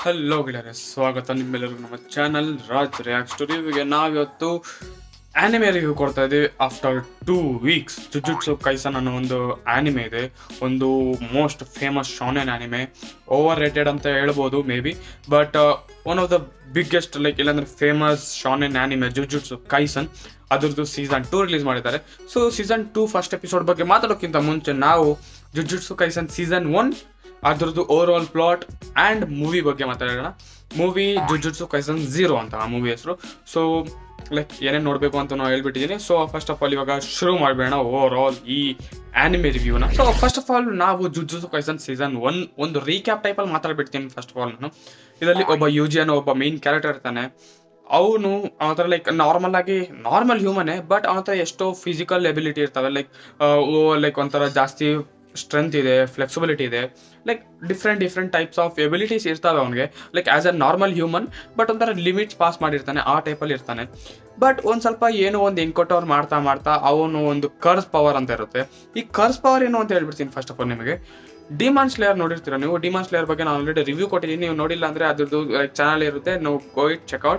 hello ಗೆಳೆಯರೆ ಸ್ವಾಗತ ನಿಮ್ಮೆಲ್ಲರಿಗೂ ನಮ್ಮ ಚಾನಲ್ ರಾಜ್ ರಿಯಾಕ್ಟ್ ರಿವ್ಯೂಗೆ ನಾವಿವತ್ತು ಆನಿಮೆ ರಿವ್ಯೂ ಕೊಡ್ತಾ ಇದ್ದೀವಿ after two weeks Jujutsu Kaisen ಅನ್ನೋ ಒಂದು ಆನಿಮೆ ಇದೆ ಒಂದು most famous shonen anime overrated ಅಂತ ಹೇಳ್ಬೋದು maybe but one of the biggest like ಇಲ್ಲಾಂದ್ರೆ famous shonen anime Jujutsu Kaisen ಅದ್ರದ್ದು ಸೀಸನ್ ಟೂ ರಿಲೀಸ್ ಮಾಡಿದ್ದಾರೆ so season two first episode ಬಗ್ಗೆ ಮಾತಾಡೋಕ್ಕಿಂತ ಮುಂಚೆ ನಾವು ಜುಜುಟ್ಸು ಕೈಸನ್ ಸೀಸನ್ ಒನ್ ಅದ್ರದ್ದು overall plot and movie ಬಗ್ಗೆ ಮಾತಾಡೋಣ ಮೂವಿ ಜುಜುಟ್ಸು ಕೈಸನ್ ಝೀರೋ ಅಂತ ಆ ಮೂವಿ ಹೆಸರು ಸೊ ಲೈಕ್ ಏನೇನು ನೋಡಬೇಕು ಅಂತ ನಾವು ಹೇಳ್ಬಿಟ್ಟಿದ್ದೀನಿ ಸೊ ಫಸ್ಟ್ ಆಫ್ ಆಲ್ ಇವಾಗ ಶುರು ಮಾಡಬೇಡ ಓವರ್ ಆಲ್ ಈ ಆನಿಮೆ ರಿವ್ಯೂನ ಸೊ ಫಸ್ಟ್ ಆಫ್ ಆಲ್ ನಾವು ಜುಜುಟ್ಸು ಕೈಸನ್ ಸೀಸನ್ ಒನ್ ಒಂದು ರೀಕ್ಯಾಪ್ ಟೈಪಲ್ಲಿ ಮಾತಾಡ್ಬಿಡ್ತೀನಿ ಫಸ್ಟ್ ಆಫ್ ಆಲ್ ನಾನು ಇದರಲ್ಲಿ ಒಬ್ಬ ಯೂಜಿ ಅನ್ನೋ ಒಬ್ಬ ಮೇನ್ ಕ್ಯಾರೆಕ್ಟರ್ ಇರ್ತಾನೆ ಅವನು ಅವನ ಹತ್ರ ಲೈಕ್ ನಾರ್ಮಲ್ ಆಗಿ ನಾರ್ಮಲ್ ಹ್ಯೂಮನೇ ಬಟ್ ಅವನ ಹತ್ರ ಎಷ್ಟೋ ಫಿಸಿಕಲ್ ಎಬಿಲಿಟಿ ಇರ್ತವೆ ಲೈಕ್ ಲೈಕ್ ಒಂಥರ ಜಾಸ್ತಿ ಸ್ಟ್ರೆಂತ್ ಇದೆ ಫ್ಲೆಕ್ಸಿಬಿಲಿಟಿ ಇದೆ like different different types of abilities ಇರ್ತವೆ ಅವನಿಗೆ like as a normal human but ಒಂಥರ ಲಿಮಿಟ್ಸ್ ಪಾಸ್ ಮಾಡಿರ್ತಾನೆ ಆ ಟೈಪಲ್ಲಿ ಇರ್ತಾನೆ ಬಟ್ ಒಂದು ಸ್ವಲ್ಪ ಏನೋ ಒಂದು ಎಂಕೊಟ್ಟವ್ರು ಮಾಡ್ತಾ ಮಾಡ್ತಾ ಅವನು ಒಂದು ಕರ್ಸ್ ಪವರ್ ಅಂತ ಇರುತ್ತೆ ಈ ಕರ್ಸ್ ಪವರ್ ಏನು ಅಂತ ಹೇಳ್ಬಿಡ್ತೀನಿ ಫಸ್ಟ್ ಆಫ್ ಆಲ್ ನಿಮಗೆ ಡಿಮಾನ್ ಸ್ಲೇಯರ್ ನೋಡಿರ್ತೀರ ನೀವು ಡಿಮಾನ್ ಸ್ಲೇಯರ್ ಬಗ್ಗೆ ನಾನು ಆಲ್ರೆಡಿ ರಿವ್ಯೂ ಕೊಟ್ಟಿದ್ದೀನಿ ನೀವು ನೋಡಿಲ್ಲ ಅಂದರೆ ಅದ್ರದ್ದು ಲೈಕ್ ಚಾನಲ್ ಇರುತ್ತೆ ನೀವು ಗೋ ಇಟ್ ಚೆಕ್ಔಟ್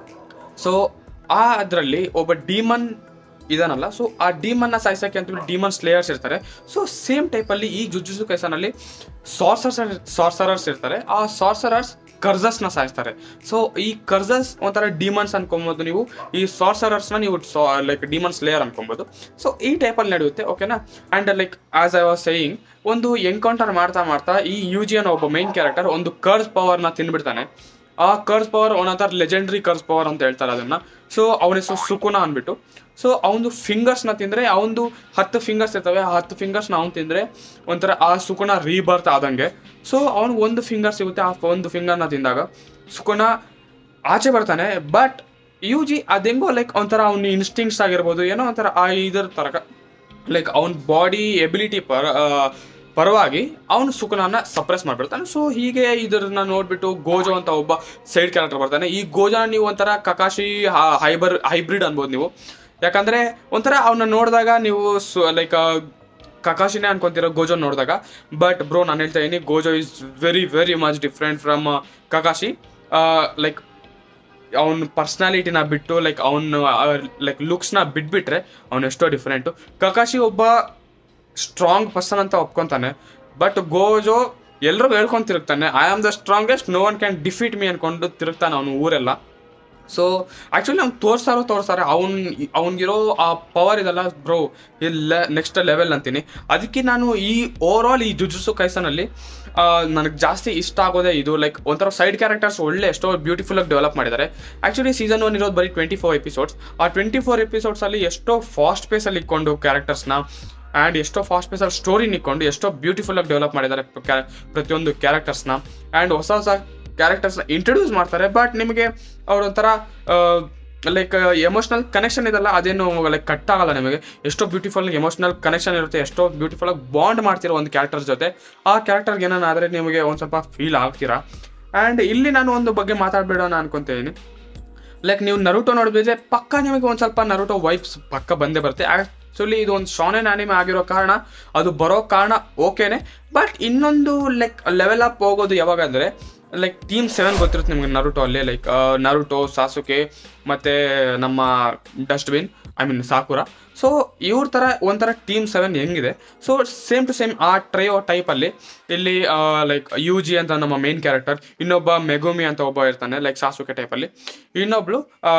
ಸೊ ಆ ಅದರಲ್ಲಿ ಒಬ್ಬ ಡಿಮನ್ ಇದಾನಲ್ಲ ಸೊ ಆ ಡಿಮನ್ನ ಸಾಯಿಸಕ್ಕೆ ಅಂತ ಡಿಮನ್ ಸ್ಲೇಯರ್ಸ್ ಇರ್ತಾರೆ ಸೊ ಸೇಮ್ ಟೈಪಲ್ಲಿ ಈ ಜುಜುಸು ಕೈಸನಲ್ಲಿ ಸಾರ್ಸರ್ಸ್ ಸಾರ್ಸರರ್ಸ್ ಇರ್ತಾರೆ ಆ ಸಾರ್ಸರರ್ಸ್ ಕರ್ಜಸ್ನ ಸಾಯಿಸ್ತಾರೆ ಸೊ ಈ ಕರ್ಜಸ್ ಒಂಥರ ಡಿಮನ್ಸ್ ಅನ್ಕೊಬೋದು ನೀವು ಈ ಸಾರ್ಸರರ್ಸ್ನ ನೀವು ಲೈಕ್ ಡಿಮನ್ಸ್ ಲೇಯರ್ ಅನ್ಕೊಬೋದು ಸೊ ಈ ಟೈಪಲ್ಲಿ ನಡೆಯುತ್ತೆ ಓಕೆನಾ and like as I was saying ಒಂದು ಎನ್ಕೌಂಟರ್ ಮಾಡ್ತಾ ಮಾಡ್ತಾ ಈ ಯೂಜಿಯನ್ ಒಬ್ಬ ಮೈನ್ ಕ್ಯಾರೆಕ್ಟರ್ ಒಂದು ಕರ್ಸ್ ಪವರ್ನ ತಿನ್ಬಿಡ್ತಾನೆ ಆ ಕರ್ಸ್ ಪವರ್ ಒಂಥರ ಲೆಜೆಂಡ್ರಿ ಕರ್ಸ್ ಪವರ್ ಅಂತ ಹೇಳ್ತಾರೆ ಅದನ್ನ ಸೊ ಅವನ ಹೆಸರು ಸುಕುನ ಅಂದ್ಬಿಟ್ಟು ಸೊ ಅವನು ಫಿಂಗರ್ಸ್ನ ತಿಂದರೆ ಅವನದು ಹತ್ತು ಫಿಂಗರ್ಸ್ ಇರ್ತವೆ ಆ ಹತ್ತು ಫಿಂಗರ್ಸ್ನ ಅವ್ನು ತಿಂದರೆ ಒಂಥರ ಆ ಸುಕುನ ರೀಬರ್ತ್ ಆದಂಗೆ ಸೊ ಅವ್ನಿಗೆ ಒಂದು ಫಿಂಗರ್ ಸಿಗುತ್ತೆ ಆ ಒಂದು ಫಿಂಗರ್ನ ತಿಂದಾಗ ಸುಕುನ ಆಚೆ ಬರ್ತಾನೆ ಬಟ್ ಯು ಜಿ ಅದೆಂಗೋ ಲೈಕ್ ಒಂಥರ ಅವ್ನ ಇನ್ಸ್ಟಿಂಗ್ಸ್ ಆಗಿರ್ಬೋದು ಏನೋ ಒಂಥರ ಆ ಇದರ ತರಕ ಲೈಕ್ ಅವನ ಬಾಡಿ ಎಬಿಲಿಟಿ ಪರ ಪರವಾಗಿ ಅವನು ಸುಖನನ್ನ ಸಪ್ರೆಸ್ ಮಾಡ್ಬಿಡ್ತಾನೆ ಸೊ ಹೀಗೆ ಇದನ್ನ ನೋಡ್ಬಿಟ್ಟು ಗೋಜೋ ಅಂತ ಒಬ್ಬ ಸೈಡ್ ಕ್ಯಾರೆಕ್ಟರ್ ಬರ್ತಾನೆ ಈ ಗೋಜಾ ನೀವು ಒಂಥರ ಕಕಾಶಿ ಹೈಬರ್ ಹೈಬ್ರಿಡ್ ಅನ್ಬೋದು ನೀವು ಯಾಕಂದ್ರೆ ಒಂಥರ ಅವನ್ನ ನೋಡಿದಾಗ ನೀವು ಲೈಕ್ ಕಕಾಶಿನೇ ಅನ್ಕೊಂತಿರೋ ಗೋಜೋ ನೋಡಿದಾಗ ಬಟ್ ಬ್ರೋ ನಾನು ಹೇಳ್ತಾ ಇದೀನಿ Gojo is very very much different from Kakashi like ಅವನ ಪರ್ಸ್ನಾಲಿಟಿನ ಬಿಟ್ಟು ಲೈಕ್ ಅವನ ಲೈಕ್ ಲುಕ್ಸ್ನ ಬಿಟ್ಬಿಟ್ರೆ ಅವನು ಎಷ್ಟೋ ಡಿಫ್ರೆಂಟು ಕಕಾಶಿ ಒಬ್ಬ ಸ್ಟ್ರಾಂಗ್ ಪರ್ಸನ್ ಅಂತ ಒಪ್ಕೊಂತಾನೆ ಬಟ್ ಗೋಜೋ ಎಲ್ರಿಗೂ ಹೇಳ್ಕೊಂಡು ತಿರುಗ್ತಾನೆ I am the strongest no one can defeat me ಅನ್ಕೊಂಡು ತಿರುಗ್ತಾನೆ ಅವನು ಊರೆಲ್ಲ ಸೊ ಆ್ಯಕ್ಚುಲಿ ಅವ್ನು ತೋರ್ಸಾರೋ ತೋರ್ಸಾರೆ ಅವ್ನು ಅವ್ನಿಗಿರೋ ಆ ಪವರ್ ಇದಲ್ಲ ಬ್ರೋ ಇಲ್ಲ ನೆಕ್ಸ್ಟ್ ಲೆವೆಲ್ ಅಂತೀನಿ ಅದಕ್ಕೆ ನಾನು ಈ ಓವರ್ ಆಲ್ ಈ ಜುಜುಸು ಕೈಸನಲ್ಲಿ ನನಗೆ ಜಾಸ್ತಿ ಇಷ್ಟ ಆಗೋದೇ ಇದು ಲೈಕ್ ಒಂಥರ ಸೈಡ್ ಕ್ಯಾರೆಕ್ಟರ್ಸ್ ಒಳ್ಳೆ ಎಷ್ಟೋ ಬ್ಯೂಟಿಫುಲ್ ಆಗಿ ಡೆವಲಪ್ ಮಾಡಿದ್ದಾರೆ ಆ್ಯಕ್ಚುಲಿ ಸೀಸನ್ ಒನ್ ಇರೋದು ಬರೀ ಟ್ವೆಂಟಿ ಫೋರ್ ಎಪಿಸೋಡ್ಸ್ ಆ ಟ್ವೆಂಟಿ ಫೋರ್ ಎಪಿಸೋಡ್ಸಲ್ಲಿ ಎಷ್ಟೋ ಫಾಸ್ಟ್ ಪೇಸಲ್ಲಿ ಇಟ್ಕೊಂಡು ಕ್ಯಾರೆಕ್ಟರ್ಸ್ನ ಆ್ಯಂಡ್ ಎಷ್ಟೋ ಫಾಸ್ಟ್ ಪೇಸಲ್ಲಿ ಸ್ಟೋರಿ ನಿಕ್ಕೊಂಡು ಎಷ್ಟೋ ಬ್ಯೂಟಿಫುಲ್ ಆಗಿ ಡೆವಲಪ್ ಮಾಡಿದ್ದಾರೆ ಪ್ರತಿಯೊಂದು ಕ್ಯಾರೆಕ್ಟರ್ಸ್ನ ಆ್ಯಂಡ್ ಹೊಸ ಹೊಸ ಕ್ಯಾರೆಕ್ಟರ್ಸ್ನ ಇಂಟ್ರೊಡ್ಯೂಸ್ ಮಾಡ್ತಾರೆ ಬಟ್ ನಿಮಗೆ ಅವ್ರೊಂಥರ ಲೈಕ್ ಎಮೋಷ್ನಲ್ ಕನೆಕ್ಷನ್ ಇದೆಲ್ಲ ಅದೇನು ಲೈಕ್ ಕಟ್ ಆಗಲ್ಲ ನಿಮಗೆ ಎಷ್ಟೋ ಬ್ಯೂಟಿಫುಲ್ ಎಮೋಷ್ನಲ್ ಕನೆಕ್ಷನ್ ಇರುತ್ತೆ ಎಷ್ಟೋ ಬ್ಯೂಟಿಫುಲ್ ಆಗಿ ಬಾಂಡ್ ಮಾಡ್ತಿರೋ ಒಂದು ಕ್ಯಾರೆಕ್ಟರ್ಸ್ ಜೊತೆ ಆ ಕ್ಯಾರೆಕ್ಟರ್ಗೆ ಏನಾದ್ರೆ ನಿಮಗೆ ಒಂದು ಸ್ವಲ್ಪ ಫೀಲ್ ಆಗ್ತೀರಾ ಆ್ಯಂಡ್ ಇಲ್ಲಿ ನಾನು ಒಂದು ಬಗ್ಗೆ ಮಾತಾಡ್ಬೇಡೋಣ ಅನ್ಕೊಂತಿದ್ದೀನಿ ಲೈಕ್ ನೀವು ನರುಟೋ ನೋಡಿದ್ರೆ ಪಕ್ಕ ನಿಮಗೆ ಒಂದು ಸ್ವಲ್ಪ ನರುಟೋ ವೈಬ್ಸ್ ಪಕ್ಕ ಬಂದೇ ಬರುತ್ತೆ ಆ್ಯಕ್ಚುಲಿ ಇದು ಒಂದು ಶಾನೆನ್ ಆನಿಮೆ ಆಗಿರೋ ಕಾರಣ ಅದು ಬರೋ ಕಾರಣ ಓಕೆನೆ ಬಟ್ ಇನ್ನೊಂದು ಲೈಕ್ ಲೆವೆಲ್ ಅಪ್ ಹೋಗೋದು ಯಾವಾಗ ಅಂದರೆ ಲೈಕ್ ಟೀಮ್ ಸೆವೆನ್ ಗೊತ್ತಿರುತ್ತೆ ನಿಮ್ಗೆ ನರುಟೋ ಅಲ್ಲಿ ಲೈಕ್ ನರುಟೋ ಸಾಸುಕೆ ಮತ್ತು ನಮ್ಮ dustbin I mean Sakura so ಇವ್ರ ಥರ ಒಂಥರ ಟೀಮ್ ಸೆವೆನ್ ಹೆಂಗಿದೆ ಸೊ ಸೇಮ್ ಟು ಸೇಮ್ ಆ ಟ್ರೈಯೋ ಟೈಪಲ್ಲಿ ಇಲ್ಲಿ ಲೈಕ್ ಯು ಜಿ ಅಂತ ನಮ್ಮ ಮೇನ್ ಕ್ಯಾರೆಕ್ಟರ್ ಇನ್ನೊಬ್ಬ ಮೆಗುಮಿ ಅಂತ ಒಬ್ಬ ಇರ್ತಾನೆ ಲೈಕ್ ಸಾಸುಕೆ ಟೈಪಲ್ಲಿ ಇನ್ನೊಬ್ಳು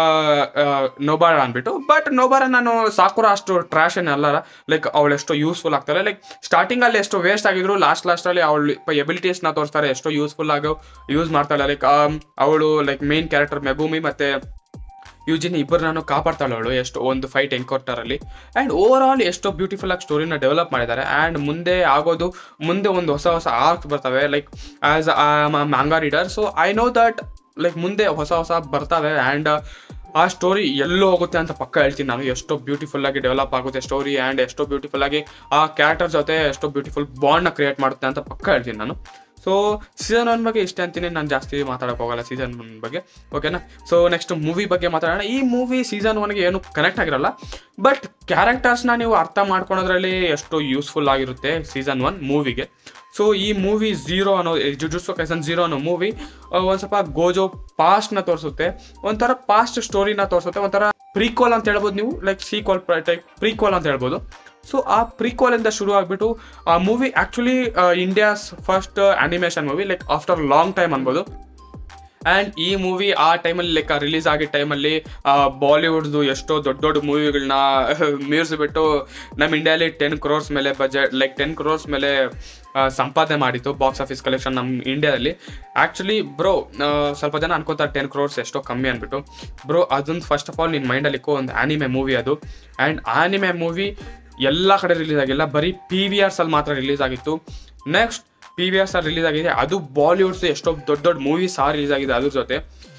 ನೊಬಾರ ಅಂದ್ಬಿಟ್ಟು ಬಟ್ ನೊಬಾರ ನಾನು ಸಾಕುರ ಅಷ್ಟು ಟ್ರ್ಯಾಶ್ ಏನ್ ಅಲ್ಲಾರ ಲೈಕ್ ಅವಳು ಎಷ್ಟೋ ಯೂಸ್ಫುಲ್ ಆಗ್ತಾರೆ ಲೈಕ್ ಸ್ಟಾರ್ಟಿಂಗಲ್ಲಿ ಎಷ್ಟೋ ವೇಸ್ಟ್ ಆಗಿದ್ರು ಲಾಸ್ಟ್ ಲಾಸ್ಟಲ್ಲಿ ಅವಳು ಎಬಿಲಿಟೀಸ್ನ ತೋರಿಸ್ತಾರೆ ಎಷ್ಟೋ ಯೂಸ್ಫುಲ್ ಆಗೋ ಯೂಸ್ ಮಾಡ್ತಾಳೆ ಲೈಕ್ ಅವಳು ಲೈಕ್ ಮೇನ್ ಕ್ಯಾರೆಕ್ಟರ್ ಮೆಗುಮಿ ಮತ್ತೆ ಯೂಜಿನ್ ಇಬ್ಬರು ನಾನು ಕಾಪಾಡ್ತಾಳೆ ಅವಳು ಎಷ್ಟು ಒಂದು ಫೈಟ್ ಎನ್ಕೌಂಟರಲ್ಲಿ ಆ್ಯಂಡ್ ಓವರ್ ಆಲ್ ಎಷ್ಟೋ ಬ್ಯೂಟಿಫುಲ್ ಆಗಿ ಸ್ಟೋರಿನ ಡೆವಲಪ್ ಮಾಡಿದ್ದಾರೆ ಆ್ಯಂಡ್ ಮುಂದೆ ಆಗೋದು ಮುಂದೆ ಒಂದು ಹೊಸ ಹೊಸ ಆರ್ಕ್ ಬರ್ತವೆ like as manga reader so I know that like ಮುಂದೆ ಹೊಸ ಹೊಸ ಬರ್ತವೆ ಆ್ಯಂಡ್ ಆ ಸ್ಟೋರಿ ಎಲ್ಲೋ ಹೋಗುತ್ತೆ ಅಂತ ಪಕ್ಕ ಹೇಳ್ತೀನಿ ನಾನು ಎಷ್ಟೋ ಬ್ಯೂಟಿಫುಲ್ ಆಗಿ ಡೆವಲಪ್ ಆಗುತ್ತೆ ಸ್ಟೋರಿ ಆ್ಯಂಡ್ ಎಷ್ಟೋ ಬ್ಯೂಟಿಫುಲ್ ಆಗಿ ಆ ಕ್ಯಾರೆಕ್ಟರ್ ಜೊತೆ ಎಷ್ಟೋ ಬ್ಯೂಟಿಫುಲ್ ಬಾಂಡ್ನ ಕ್ರಿಯೇಟ್ ಮಾಡುತ್ತೆ ಅಂತ ಪಕ್ಕ ಹೇಳ್ತೀನಿ ನಾನು ಸೊ ಸೀಸನ್ ಒನ್ ಬಗ್ಗೆ ಇಷ್ಟ ಅಂತೀನಿ ನಾನು ಜಾಸ್ತಿ ಮಾತಾಡೋಕೆ ಹೋಗಲ್ಲ ಸೀಸನ್ ಒನ್ ಬಗ್ಗೆ ಓಕೆನಾ ಸೊ ನೆಕ್ಸ್ಟ್ ಮೂವಿ ಬಗ್ಗೆ ಮಾತಾಡೋಣ ಈ ಮೂವಿ ಸೀಸನ್ ಒನ್ಗೆ ಏನು ಕನೆಕ್ಟ್ ಆಗಿರಲ್ಲ ಬಟ್ ಕ್ಯಾರೆಕ್ಟರ್ಸ್ನ ನೀವು ಅರ್ಥ ಮಾಡ್ಕೊಳೋದ್ರಲ್ಲಿ ಎಷ್ಟು ಯೂಸ್ಫುಲ್ ಆಗಿರುತ್ತೆ ಸೀಸನ್ ಒನ್ ಮೂವಿಗೆ ಸೊ ಈ ಮೂವಿ ಝೀರೋ ಅನ್ನೋ ಜುಜುತ್ಸು ಕೈಸನ್ ಝೀರೋ ಅನ್ನೋ ಮೂವಿ ಒಂದು ಸ್ವಲ್ಪ ಗೋಜೋ ಪಾಸ್ಟ್ನ ತೋರಿಸುತ್ತೆ ಒಂಥರ ಪಾಸ್ಟ್ ಸ್ಟೋರಿನ ತೋರಿಸುತ್ತೆ ಒಂಥರ ಪ್ರೀಕ್ವಲ್ ಅಂತ ಹೇಳ್ಬೋದು ನೀವು ಲೈಕ್ ಸೀಕ್ವಲ್ ಟೈಪ್ ಪ್ರೀಕ್ವಲ್ ಅಂತ ಹೇಳ್ಬೋದು ಸೊ ಆ ಪ್ರೀಕ್ವಲ್ ಇಂದ ಶುರು ಆಗ್ಬಿಟ್ಟು ಆ movie actually India's first animation movie like after long time ಅನ್ಬೋದು ಆ್ಯಂಡ್ ಈ ಮೂವಿ ಆ ಟೈಮಲ್ಲಿ ಲೈಕ್ ರಿಲೀಸ್ ಆಗಿದ್ದ ಟೈಮಲ್ಲಿ ಬಾಲಿವುಡ್ದು ಎಷ್ಟೋ ದೊಡ್ಡ ದೊಡ್ಡ ಮೂವಿಗಳನ್ನ ಮೀರಿಸಿಬಿಟ್ಟು ನಮ್ಮ ಇಂಡಿಯಾಲಿ ಟೆನ್ ಕ್ರೋರ್ಸ್ ಮೇಲೆ ಬಜೆಟ್ ಲೈಕ್ ಟೆನ್ ಕ್ರೋರ್ಸ್ ಮೇಲೆ ಆ, ಸಂಪಾದನೆ ಮಾಡಿತ್ತು ಬಾಕ್ಸ್ ಆಫೀಸ್ ಕಲೆಕ್ಷನ್ ನಮ್ಮ ಇಂಡಿಯಾದಲ್ಲಿ ಆ್ಯಕ್ಚುಲಿ ಬ್ರೋ ಸ್ವಲ್ಪ ಜನ ಅನ್ಕೋತಾರೆ ಟೆನ್ ಕ್ರೋರ್ಸ್ ಎಷ್ಟೋ ಕಮ್ಮಿ ಅಂದ್ಬಿಟ್ಟು ಬ್ರೋ ಅದೊಂದು ಫಸ್ಟ್ ಆಫ್ ಆಲ್ ನಿನ್ನ ಮೈಂಡಲ್ಲಿ ಇಕ್ಕೋ ಒಂದು ಆನಿಮೆ ಮೂವಿ ಅದು ಆ್ಯಂಡ್ ಆನಿಮೆ ಮೂವಿ ಎಲ್ಲ ಕಡೆ ರಿಲೀಸ್ ಆಗಿಲ್ಲ ಬರೀ ಪಿ ವಿ ಆರ್ಸಲ್ಲಿ ಮಾತ್ರ ರಿಲೀಸ್ ಆಗಿತ್ತು next PVRs release ಆಗಿದೆ ಅದು ಬಾಲಿವುಡ್ಸ್ ಎಷ್ಟೋ ದೊಡ್ಡ ದೊಡ್ಡ ಮೂವೀಸ್ ಸಹ ರಿಲೀಸ್ ಆಗಿದೆ ಅದ್ರ ಜೊತೆ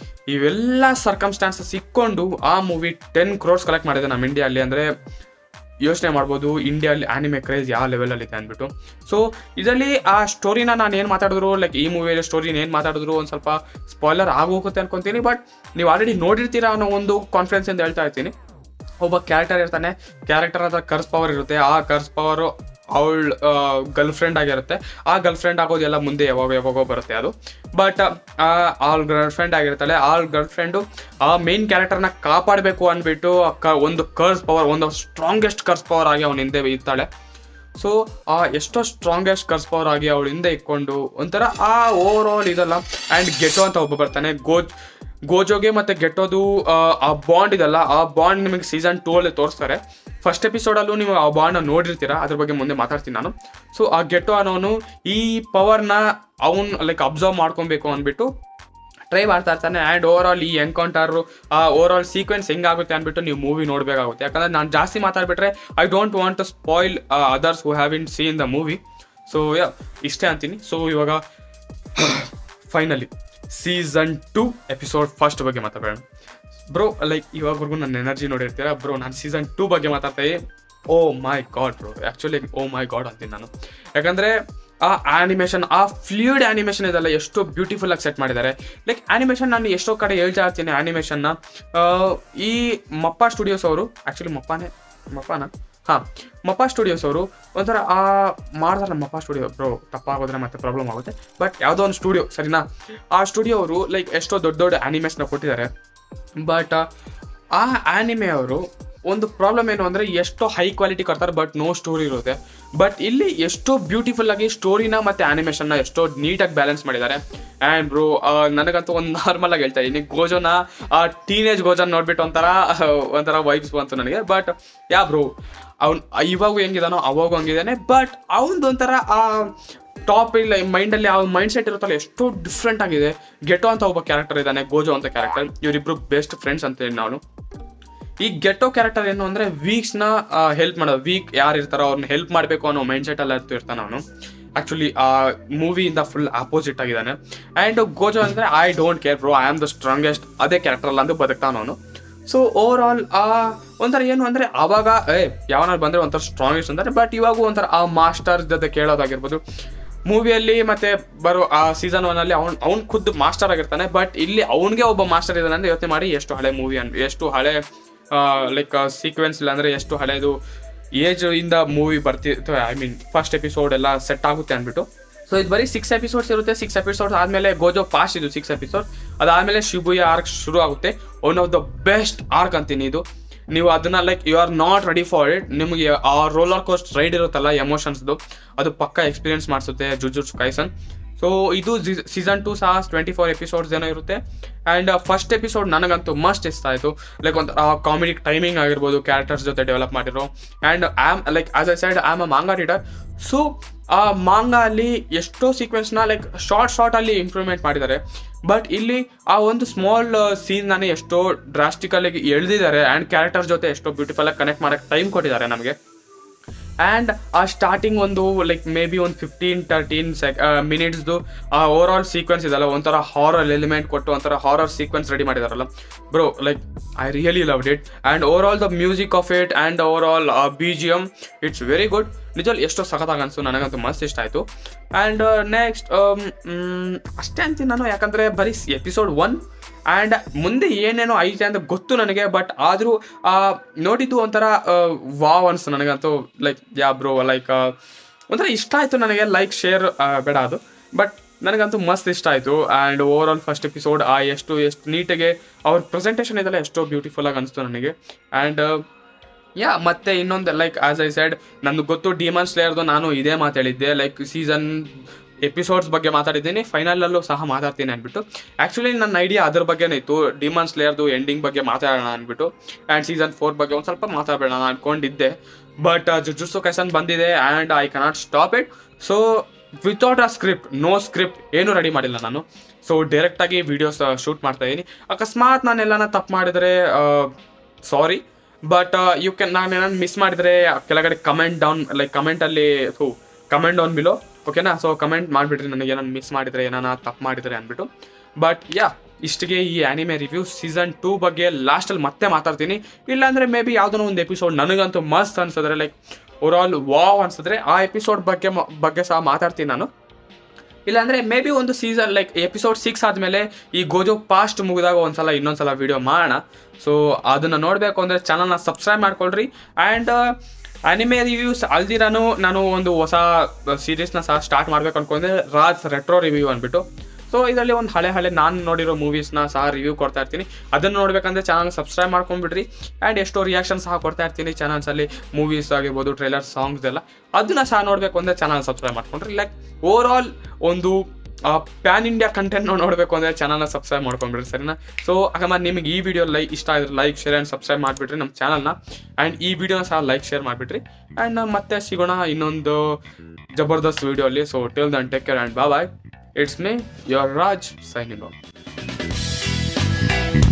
ಇವೆಲ್ಲ ಸರ್ಕಮ್ಸ್ಟಾನ್ಸಸ್ ಇಕ್ಕೊಂಡು ಆ ಮೂವಿ ಟೆನ್ ಕ್ರೋರ್ಸ್ ಕಲೆಕ್ಟ್ ಮಾಡಿದೆ ನಮ್ಮ ಇಂಡಿಯಲ್ಲಿ ಅಂದರೆ ಯೋಚನೆ ಮಾಡ್ಬೋದು ಇಂಡಿಯಲ್ಲಿ ಆನಿಮೆ ಕ್ರೇಜ್ ಯಾವ ಲೆವೆಲಲ್ಲಿ ಇದೆ ಅಂದ್ಬಿಟ್ಟು ಸೊ ಇದರಲ್ಲಿ ಆ ಸ್ಟೋರಿನ ನಾನು ಏನು ಮಾತಾಡಿದ್ರು ಲೈಕ್ ಈ ಮೂವಿಯಲ್ಲಿ ಸ್ಟೋರಿನ ಏನು ಮಾತಾಡಿದ್ರು ಒಂದು ಸ್ವಲ್ಪ ಸ್ಪಾಯ್ಲರ್ ಆಗೋಗುತ್ತೆ ಅನ್ಕೊಂತೀನಿ ಬಟ್ ನೀವು ಆಲ್ರೆಡಿ ನೋಡಿರ್ತೀರಾ ಅನ್ನೋ ಒಂದು ಕಾನ್ಫಿಡೆನ್ಸ್ ಇಂದ ಹೇಳ್ತಾ ಇರ್ತೀನಿ ಒಬ್ಬ ಕ್ಯಾರೆಕ್ಟರ್ ಇರ್ತಾನೆ ಕ್ಯಾರೆಕ್ಟರ್ ಆದ ಕರ್ಸ್ ಪವರ್ ಇರುತ್ತೆ ಆ ಕರ್ಸ್ ಪವರು ಅವಳ ಗರ್ಲ್ ಫ್ರೆಂಡ್ ಆಗಿರುತ್ತೆ ಆ ಗರ್ಲ್ ಫ್ರೆಂಡ್ ಆಗೋದೆಲ್ಲ ಮುಂದೆ ಯಾವಾಗ ಯಾವಾಗೋ ಬರುತ್ತೆ ಅದು ಬಟ್ ಆಲ್ ಗರ್ಲ್ ಫ್ರೆಂಡ್ ಆಗಿರ್ತಾಳೆ ಆ ಗರ್ಲ್ ಫ್ರೆಂಡು ಆ ಮೇನ್ ಕ್ಯಾರೆಕ್ಟರ್ನ ಕಾಪಾಡಬೇಕು ಅಂದ್ಬಿಟ್ಟು ಆ ಕ ಒಂದು ಕರ್ಸ್ ಪವರ್ ಒಂದು ಸ್ಟ್ರಾಂಗೆಸ್ಟ್ ಕರ್ಸ್ ಪವರ್ ಆಗಿ ಅವನ ಹಿಂದೆ ಇರ್ತಾಳೆ ಸೊ ಆ ಎಷ್ಟೋ ಸ್ಟ್ರಾಂಗೆಸ್ಟ್ ಕರ್ಸ್ ಪವರ್ ಆಗಿ ಅವಳ ಹಿಂದೆ ಇಟ್ಕೊಂಡು ಒಂಥರ ಆ ಓವರ್ ಆಲ್ ಇದಲ್ಲ ಆ್ಯಂಡ್ ಗೆಟೋ ಅಂತ ಒಬ್ಬ ಬರ್ತಾನೆ ಗೋಜ್ ಗೋಜೋಗೆ ಮತ್ತೆ ಗೆಟ್ಟೋದು ಆ, ಆ ಬಾಂಡ್ ಇದಲ್ಲ ಆ ಬಾಂಡ್ ನಿಮಗೆ ಸೀಸನ್ ಟೂ ಅಲ್ಲಿ ತೋರಿಸ್ತಾರೆ ಫಸ್ಟ್ ಎಪಿಸೋಡಲ್ಲೂ ನೀವು ಆ ಬಾಂಡ್ನ ನೋಡಿರ್ತೀರಾ ಅದ್ರ ಬಗ್ಗೆ ಮುಂದೆ ಮಾತಾಡ್ತೀನಿ ನಾನು ಸೊ ಆ ಗೆಟ್ಟೋ ಅನ್ನೋನು ಈ ಪವರ್ನ ಅವನ್ ಲೈಕ್ ಅಬ್ಸರ್ವ್ ಮಾಡ್ಕೊಬೇಕು ಅಂದ್ಬಿಟ್ಟು ಟ್ರೈ ಮಾಡ್ತಾ ಇರ್ತಾನೆ ಆ್ಯಂಡ್ ಓವರ್ ಆಲ್ ಈ ಎನ್ಕೌಂಟರ್ ಆ ಓವರ್ ಆಲ್ ಸೀಕ್ವೆನ್ಸ್ ಹೆಂಗಾಗುತ್ತೆ ಅಂದ್ಬಿಟ್ಟು ನೀವು ಮೂವಿ ನೋಡಬೇಕಾಗುತ್ತೆ ಯಾಕಂದ್ರೆ ನಾನು ಜಾಸ್ತಿ ಮಾತಾಡ್ಬಿಟ್ರೆ I don't want to spoil others who have in seen the movie so yeah ಇಷ್ಟೇ ಅಂತೀನಿ ಸೊ ಇವಾಗ finally season two episode first ಬಗ್ಗೆ ಮಾತಾಡೋಣ ಬ್ರೋ ಲೈಕ್ ಇವಾಗವರೆಗೂ ನನ್ನ ಎನರ್ಜಿ ನೋಡಿರ್ತೀರಾ ಬ್ರೋ ನಾನು ಸೀಸನ್ ಟೂ ಬಗ್ಗೆ ಮಾತಾಡ್ತಾ oh my god bro actually oh my god ಅಂತೀನಿ ನಾನು ಯಾಕಂದರೆ ಆ ಆನಿಮೇಷನ್ ಆ ಫ್ಲೂಯಿಡ್ ಆನಿಮೇಷನ್ ಇದೆಲ್ಲ ಎಷ್ಟು ಬ್ಯೂಟಿಫುಲ್ ಆಗಿ ಸೆಟ್ ಮಾಡಿದ್ದಾರೆ ಲೈಕ್ ಆನಿಮೇಷನ್ ನಾನು ಎಷ್ಟೋ ಕಡೆ ಹೇಳ್ತಾ ಇರ್ತೀನಿ ಆನಿಮೇಷನ್ನ ಈ ಮಪ್ಪ ಸ್ಟುಡಿಯೋಸ್ ಅವರು ಆ್ಯಕ್ಚುಲಿ ಮಪ್ಪನೇ ಮಪ್ಪನ ಹಾಂ ಮಪ್ಪ ಸ್ಟುಡಿಯೋಸ್ ಅವರು ಒಂಥರ ಆ ಮಾಡ್ತಾರೆ ಮಪ್ಪ ಸ್ಟುಡಿಯೋ ಬ್ರೋ ತಪ್ಪಾಗೋದ್ರೆ ಮತ್ತೆ ಪ್ರಾಬ್ಲಮ್ ಆಗುತ್ತೆ ಬಟ್ ಯಾವುದೋ ಒಂದು ಸ್ಟುಡಿಯೋ ಸರಿನಾ ಆ ಸ್ಟುಡಿಯೋ ಅವರು ಲೈಕ್ ಎಷ್ಟೋ ದೊಡ್ಡ ದೊಡ್ಡ ಆನಿಮೇಷನ್ನ ಕೊಟ್ಟಿದ್ದಾರೆ ಬಟ್ ಆ ಆನಿಮೆ ಅವರು ಒಂದು ಪ್ರಾಬ್ಲಮ್ ಏನು ಅಂದರೆ ಎಷ್ಟೋ ಹೈ ಕ್ವಾಲಿಟಿ ಕೊಡ್ತಾರೆ ಬಟ್ ನೋ ಸ್ಟೋರಿ ಇರುತ್ತೆ ಬಟ್ ಇಲ್ಲಿ ಎಷ್ಟೋ ಬ್ಯೂಟಿಫುಲ್ ಆಗಿ ಸ್ಟೋರಿನ ಮತ್ತು ಆನಿಮೇಷನ್ನ ಎಷ್ಟೋ ನೀಟಾಗಿ ಬ್ಯಾಲೆನ್ಸ್ ಮಾಡಿದ್ದಾರೆ ಆ್ಯಂಡ್ ಬ್ರೋ ನನಗಂತೂ ಒಂದು ನಾರ್ಮಲ್ ಆಗಿ ಹೇಳ್ತಾ ಇದ್ದೀನಿ ಗೋಜೋನ ಆ ಟೀನೇಜ್ ಗೋಜನ್ ನೋಡ್ಬಿಟ್ಟು ಒಂಥರ ಒಂಥರ ವೈಬ್ಸ್ ಬಂತು ನನಗೆ ಬಟ್ ಯಾ ಬ್ರೋ ಅವ್ನು ಇವಾಗೂ ಹೆಂಗಿದಾನೋ ಅವಾಗೂ ಹಂಗಿದ್ದಾನೆ ಬಟ್ ಅವನದು ಒಂಥರ ಆ ಟಾಪ್ ಇಲ್ಲ ಮೈಂಡಲ್ಲಿ ಆ ಮೈಂಡ್ ಸೆಟ್ ಇರುತ್ತಲ್ಲ ಎಷ್ಟೋ ಡಿಫ್ರೆಂಟ್ ಆಗಿದೆ ಗೆಟೋ ಅಂತ ಒಬ್ಬ ಕ್ಯಾರೆಕ್ಟರ್ ಇದ್ದಾನೆ ಗೋಜೋ ಅಂತ ಕ್ಯಾರೆಕ್ಟರ್ ಇವರಿಬ್ರು ಬೆಸ್ಟ್ ಫ್ರೆಂಡ್ಸ್ ಅಂತ ಹೇಳಿ ನಾನು ಈ ಗೆಟೋ ಕ್ಯಾರೆಕ್ಟರ್ ಏನು ಅಂದ್ರೆ ವೀಕ್ಸ್ ನ ಹೆಲ್ಪ್ ಮಾಡೋದು ವೀಕ್ ಯಾರು ಇರ್ತಾರೋ ಅವ್ರನ್ನ ಹೆಲ್ಪ್ ಮಾಡಬೇಕು ಅನ್ನೋ ಮೈಂಡ್ ಸೆಟ್ ಎಲ್ಲ ಇರ್ತು ಇರ್ತಾನೆ ಅವನು ಆಕ್ಚುಲಿ ಆ ಮೂವಿಯಿಂದ ಫುಲ್ ಆಪೋಸಿಟ್ ಆಗಿದ್ದಾನೆ ಆ್ಯಂಡ್ ಗೋಜೋ ಅಂದ್ರೆ I don't care bro I am the strongest ಅದೇ ಕ್ಯಾರೆಕ್ಟರ್ ಅಲ್ಲ ಅಂದು ಬದುಕ್ತಾನ ಅವನು ಸೊ ಓವರ್ ಆಲ್ ಆ ಒಂಥರ ಏನು ಅಂದ್ರೆ ಅವಾಗ ಏ ಯಾವನಾರು ಬಂದ್ರೆ ಒಂಥರ ಸ್ಟ್ರಾಂಗೆಸ್ಟ್ ಅಂತಾರೆ ಬಟ್ ಇವಾಗ ಒಂಥರ ಆ ಮಾಸ್ಟರ್ ಜೊತೆ ಕೇಳೋದಾಗಿರ್ಬೋದು ಮೂವಿಯಲ್ಲಿ ಮತ್ತೆ ಬರೋ ಆ ಸೀಸನ್ ಒನ್ ಅಲ್ಲಿ ಅವ್ನು ಅವ್ನು ಖುದ್ದು ಮಾಸ್ಟರ್ ಆಗಿರ್ತಾನೆ ಬಟ್ ಇಲ್ಲಿ ಅವನಿಗೆ ಒಬ್ಬ ಮಾಸ್ಟರ್ ಇದ್ದಾನೆ ಅಂದ್ರೆ ಯೋಚನೆ ಮಾಡಿ ಎಷ್ಟು ಹಳೆ ಮೂವಿ ಅನ್ ಎಷ್ಟು ಹಳೆ ಲೈಕ್ ಸೀಕ್ವೆನ್ಸ್ ಇಲ್ಲ ಅಂದ್ರೆ ಎಷ್ಟು ಹಳೆದು ಏಜ್ ಇಂದ ಮೂವಿ ಬರ್ತಿತ್ತು ಐ ಮೀನ್ ಫಸ್ಟ್ ಎಪಿಸೋಡ್ ಎಲ್ಲ ಸೆಟ್ ಆಗುತ್ತೆ ಅಂದ್ಬಿಟ್ಟು ಸೊ ಇದು ಬರೀ ಸಿಕ್ಸ್ ಎಪಿಸೋಡ್ಸ್ ಇರುತ್ತೆ ಸಿಕ್ಸ್ ಎಪಿಸೋಡ್ಸ್ ಆದಮೇಲೆ ಗೋಜೋ ಪಾಸ್ಟ್ ಇದು ಸಿಕ್ಸ್ ಎಪಿಸೋಡ್ ಅದಾದಮೇಲೆ ಶಿಬುಯ ಆರ್ಕ್ ಶುರು ಆಗುತ್ತೆ one of the best arc ಅಂತೀನಿ ಇದು ನೀವು ಅದನ್ನ like you are not ready for it ನಿಮಗೆ ಆ ರೋಲರ್ ಕೋಸ್ಟ್ ರೈಡ್ ಇರುತ್ತಲ್ಲ ಎಮೋಷನ್ಸ್ದು ಅದು ಪಕ್ಕ ಎಕ್ಸ್ಪೀರಿಯನ್ಸ್ ಮಾಡಿಸುತ್ತೆ ಜುಜುಟ್ಸ್ ಕೈಸನ್ ಸೊ ಇದು ಸೀಸನ್ ಟು ಸಹ ಟ್ವೆಂಟಿ ಫೋರ್ ಎಪಿಸೋಡ್ಸ್ ಏನೋ ಇರುತ್ತೆ ಆ್ಯಂಡ್ ಫಸ್ಟ್ ಎಪಿಸೋಡ್ ನನಗಂತೂ ಮಸ್ಟ್ ಇಷ್ಟ ಆಯಿತು ಲೈಕ್ ಒಂದು ಕಾಮಿಡಿ ಟೈಮಿಂಗ್ ಆಗಿರ್ಬೋದು ಕ್ಯಾರೆಕ್ಟರ್ಸ್ ಜೊತೆ ಡೆವಲಪ್ ಮಾಡಿರೋ and um like as a side um a manga reader so ಆ ಮಾಂಗಾ ಅಲ್ಲಿ ಎಷ್ಟೋ ಸೀಕ್ವೆನ್ಸ್ನ ಲೈಕ್ ಶಾರ್ಟ್ ಶಾರ್ಟ್ ಅಲ್ಲಿ ಇಂಪ್ರೂವ್ಮೆಂಟ್ ಮಾಡಿದ್ದಾರೆ ಬಟ್ ಇಲ್ಲಿ ಆ ಒಂದು ಸ್ಮಾಲ್ ಸೀನ್ ನಾನೇ ಎಷ್ಟೋ ಡ್ರಾಸ್ಟಿಕಲ್ ಆಗಿ ಎಳ್ದಿದ್ದಾರೆ ಆ್ಯಂಡ್ ಕ್ಯಾರೆಕ್ಟರ್ ಜೊತೆ ಎಷ್ಟೋ ಬ್ಯೂಟಿಫುಲ್ ಆಗಿ ಕನೆಕ್ಟ್ ಮಾಡಕ್ಕೆ ಟೈಮ್ ಕೊಟ್ಟಿದ್ದಾರೆ ನಮಗೆ ಆ್ಯಂಡ್ ಆ ಸ್ಟಾರ್ಟಿಂಗ್ ಒಂದು ಲೈಕ್ ಮೇ ಬಿ ಒಂದು ಫಿಫ್ಟೀನ್ ತರ್ಟೀನ್ ಸೆಕ್ ಮಿನಿಟ್ಸ್ದು ಆ ಓವರ್ ಆಲ್ ಸೀಕ್ವೆನ್ಸ್ ಇದಲ್ಲ ಒಂಥರ ಹಾರರ್ ಎಲಿಮೆಂಟ್ ಕೊಟ್ಟು ಒಂಥರ ಹಾರರ್ ಸೀಕ್ವೆನ್ಸ್ ರೆಡಿ ಮಾಡಿದಾರಲ್ಲ bro like I really loved it and overall the music of it and overall B G M it's very good ನಿಜವಲ್ಲಿ ಎಷ್ಟೋ ಸಖತ್ತಾಗಿ ಅನಿಸ್ತು ನನಗಂತೂ ಮಸ್ತ್ ಇಷ್ಟ ಆಯಿತು ಆ್ಯಂಡ್ ನೆಕ್ಸ್ಟ್ ಅಷ್ಟೇ ಅಂತೀನಿ ನಾನು ಯಾಕಂದರೆ ಬರೀ ಎಪಿಸೋಡ್ ಒನ್ ಆ್ಯಂಡ್ ಮುಂದೆ ಏನೇನೋ ಐತೆ ಅಂತ ಗೊತ್ತು ನನಗೆ ಬಟ್ ಆದರೂ ನೋಡಿದ್ದು ಒಂಥರ ವಾವ್ ಅನಿಸ್ತು ನನಗಂತೂ ಲೈಕ್ ಯಾ ಬ್ರೋ ಲೈಕ್ ಒಂಥರ ಇಷ್ಟ ಆಯಿತು ನನಗೆ ಲೈಕ್ ಶೇರ್ ಬೇಡ ಅದು ಬಟ್ ನನಗಂತೂ ಮಸ್ತ್ ಇಷ್ಟ ಆಯಿತು and overall first episode ಆ ಎಷ್ಟು ಎಷ್ಟು ನೀಟಾಗಿ ಅವ್ರ ಪ್ರೆಸೆಂಟೇಷನ್ ಇದೆಲ್ಲ ಎಷ್ಟೋ ಬ್ಯೂಟಿಫುಲ್ ಆಗಿ ಅನಿಸ್ತು ನನಗೆ ಆ್ಯಂಡ್ ಯಾ ಮತ್ತೆ ಇನ್ನೊಂದು ಲೈಕ್ ಆಸ್ ಐ ಸೈಡ್ ನನಗೆ ಗೊತ್ತು ಡಿಮನ್ ಸ್ಲೇಯರ್ದು ನಾನು ಇದೇ ಮಾತಾಡಿದ್ದೆ ಲೈಕ್ ಸೀಸನ್ ಎಪಿಸೋಡ್ಸ್ ಬಗ್ಗೆ ಮಾತಾಡಿದ್ದೀನಿ ಫೈನಲಲ್ಲೂ ಸಹ ಮಾತಾಡ್ತೀನಿ ಅಂದ್ಬಿಟ್ಟು ಆ್ಯಕ್ಚುಲಿ ನನ್ನ ಐಡಿಯಾ ಅದ್ರ ಬಗ್ಗೆನೇ ಇತ್ತು ಡಿಮನ್ ಸ್ಲೇಯರ್ದು ಎಂಡಿಂಗ್ ಬಗ್ಗೆ ಮಾತಾಡೋಣ ಅಂದ್ಬಿಟ್ಟು ಆ್ಯಂಡ್ ಸೀಸನ್ ಫೋರ್ ಬಗ್ಗೆ ಒಂದು ಸ್ವಲ್ಪ ಮಾತಾಡೋಣ ಅನ್ಕೊಂಡಿದ್ದೆ ಬಟ್ ಜುಜುಟ್ಸು ಕೈಸನ್ ಬಂದಿದೆ and I cannot stop it so without a script no script ಏನೂ ರೆಡಿ ಮಾಡಿಲ್ಲ ನಾನು ಸೊ ಡೈರೆಕ್ಟಾಗಿ ವೀಡಿಯೋಸ್ ಶೂಟ್ ಮಾಡ್ತಾ ಇದ್ದೀನಿ ಅಕಸ್ಮಾತ್ ನಾನು ಎಲ್ಲಾನ ತಪ್ಪು ಮಾಡಿದರೆ ಸಾರಿ ಬಟ್ ಯು ಕ್ಯಾನ್ ನಾನು ಏನಾದ್ರು ಮಿಸ್ ಮಾಡಿದರೆ ಕೆಳಗಡೆ ಕಮೆಂಟ್ ಡೌನ್ ಲೈಕ್ ಕಮೆಂಟಲ್ಲಿ ಥೂ ಕಮೆಂಟ್ ಡೌನ್ ಬಿಲೋ ಓಕೆನಾ ಸೊ ಕಮೆಂಟ್ ಮಾಡಿಬಿಡ್ರಿ ನನಗೆ ಏನಾರು ಮಿಸ್ ಮಾಡಿದರೆ ಏನಾನ ತಪ್ಪು ಮಾಡಿದರೆ ಅಂದ್ಬಿಟ್ಟು ಬಟ್ ಯಾ ಇಷ್ಟಿಗೆ ಈ ಆ್ಯನಿಮೆ ರಿವ್ಯೂ ಸೀಸನ್ ಟೂ ಬಗ್ಗೆ ಲಾಸ್ಟಲ್ಲಿ ಮತ್ತೆ ಮಾತಾಡ್ತೀನಿ ಇಲ್ಲಾಂದರೆ ಮೇ ಬಿ ಯಾವುದೋ ಒಂದು ಎಪಿಸೋಡ್ ನನಗಂತೂ ಮಸ್ತ್ ಅನ್ಸಿದ್ರೆ ಲೈಕ್ ಓವರ್ ಆಲ್ ವಾವ್ ಅನ್ಸಿದ್ರೆ ಆ ಎಪಿಸೋಡ್ ಬಗ್ಗೆ ಮ- ಬಗ್ಗೆ ಸಹ ಮಾತಾಡ್ತೀನಿ ನಾನು ಇಲ್ಲಾಂದ್ರೆ ಮೇ ಬಿ ಒಂದು ಸೀಸನ್ ಲೈಕ್ ಎಪಿಸೋಡ್ ಸಿಕ್ಸ್ ಆದಮೇಲೆ ಈ ಗೋಜೋ ಪಾಸ್ಟ್ ಮುಗಿದಾಗ ಒಂದ್ಸಲ ಇನ್ನೊಂದ್ಸಲ ವಿಡಿಯೋ ಮಾಡೋಣ ಸೊ ಅದನ್ನು ನೋಡಬೇಕು ಅಂದರೆ ಚಾನಲ್ನ ಸಬ್ಸ್ಕ್ರೈಬ್ ಮಾಡ್ಕೊಳ್ರಿ ಆ್ಯಂಡ್ ಅನಿಮೆ ರಿವ್ಯೂಸ್ ಅಲ್ದಿರಾನು ನಾನು ಒಂದು ಹೊಸ ಸೀರೀಸ್ನ ಸಹ ಸ್ಟಾರ್ಟ್ ಮಾಡ್ಬೇಕು ಅನ್ಕೊಂಡೆ ರಾಜ್ ರೆಟ್ರೋ ರಿವ್ಯೂ ಅಂದ್ಬಿಟ್ಟು ಸೊ ಇದರಲ್ಲಿ ಒಂದು ಹಳೆ ಹಳೆ ನಾನು ನೋಡಿರೋ ಮೂವೀಸ್ನ ಸಹ ರಿವ್ಯೂ ಕೊಡ್ತಾ ಇರ್ತೀನಿ ಅದನ್ನು ನೋಡ್ಬೇಕಂದ್ರೆ ಚಾನಲ್ ಸಬ್ಸ್ಕ್ರೈಬ್ ಮಾಡ್ಕೊಂಡ್ಬಿಡ್ರಿ ಆ್ಯಂಡ್ ಎಷ್ಟೋ ರಿಯಾಕ್ಷನ್ ಸಹ ಕೊಡ್ತಾ ಇರ್ತೀನಿ ಚಾನಲ್ಸಲ್ಲಿ ಮೂವೀಸ್ ಆಗಿರ್ಬೋದು ಟ್ರೈಲರ್ ಸಾಂಗ್ಸ್ ಎಲ್ಲ ಅದನ್ನ ಸಹ ನೋಡಬೇಕು ಅಂದರೆ ಚಾನಲ್ ಸಬ್ಸ್ಕ್ರೈಬ್ ಮಾಡ್ಕೊಂಡ್ರಿ ಲೈಕ್ ಓವರ್ ಆಲ್ ಒಂದು ಪ್ಯಾನ್ ಇಂಡಿಯಾ ಕಂಟೆಂಟ್ ನೋಡಬೇಕು ಅಂದರೆ ಚಾನಲ್ನ ಸಬ್ಸ್ಕ್ರೈಬ್ ಮಾಡ್ಕೊಂಡ್ಬಿಡ್ರಿ ಸರಿನಾ ಸೊ ಅಕಸ್ಮಾತ್ ನಿಮಗೆ ಈ ವಿಡಿಯೋ ಲೈ ಇಷ್ಟ ಆಗಿದ್ರೆ ಲೈಕ್ ಶೇರ್ ಆ್ಯಂಡ್ ಸಬ್ಸ್ಕ್ರೈಬ್ ಮಾಡಿಬಿಟ್ರಿ ನಮ್ಮ ಚಾನಲ್ನ ಆ್ಯಂಡ್ ಈ ವಿಡಿಯೋನ ಸಹ ಲೈಕ್ ಶೇರ್ ಮಾಡಿಬಿಟ್ರಿ ಆ್ಯಂಡ್ ಮತ್ತೆ ಸಿಗೋಣ ಇನ್ನೊಂದು ಜಬರ್ದಸ್ತ್ ವಿಡಿಯೋ ಅಲ್ಲಿ so till then take care and ಬಾ bye it's me your Raj signing